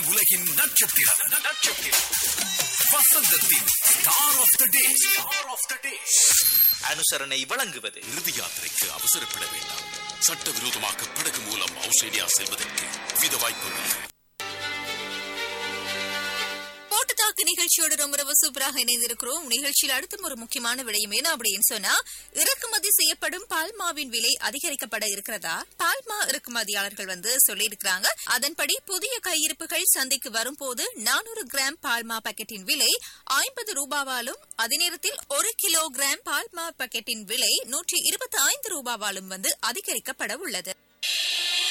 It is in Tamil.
உலகின் நட்சத்திரம் நட்சத்திரம் வசந்தத்தின் star of the day star of the day அனுசரணை வழங்குவது இறுதி யாத்திரைக்கு அவசரப்பட வேண்டாம் சட்டவிரோதமாக படகு மூலம் ஆஸ்திரேலியா செல்வதற்கு வித வாய்ப்புகள் போட்டுத்தாக்கு நிகழ்ச்சியோடு ரொம்ப ரொம்ப சூப்பராக இணைந்திருக்கிறோம் நிகழ்ச்சியில் அடுத்தும் ஒரு முக்கியமான விடயம் என்ன அப்படின்னு சொன்னா இறக்குமதி செய்யப்படும் பால்மாவின் விலை அதிகரிக்கப்பட இருக்கிறதா பால்மா இறக்குமதியாளர்கள் வந்து சொல்லியிருக்கிறாங்க அதன்படி புதிய கையிருப்புகள் சந்தைக்கு வரும்போது நானூறு கிராம் பால்மா பாக்கெட்டின் விலை ஐம்பது ரூபாவாலும் அதே நேரத்தில் ஒரு கிலோ கிராம் பால்மா பாக்கெட்டின் விலை நூற்றி இருபத்தி ஐந்து ரூபாவாலும் வந்து அதிகரிக்கப்பட உள்ளது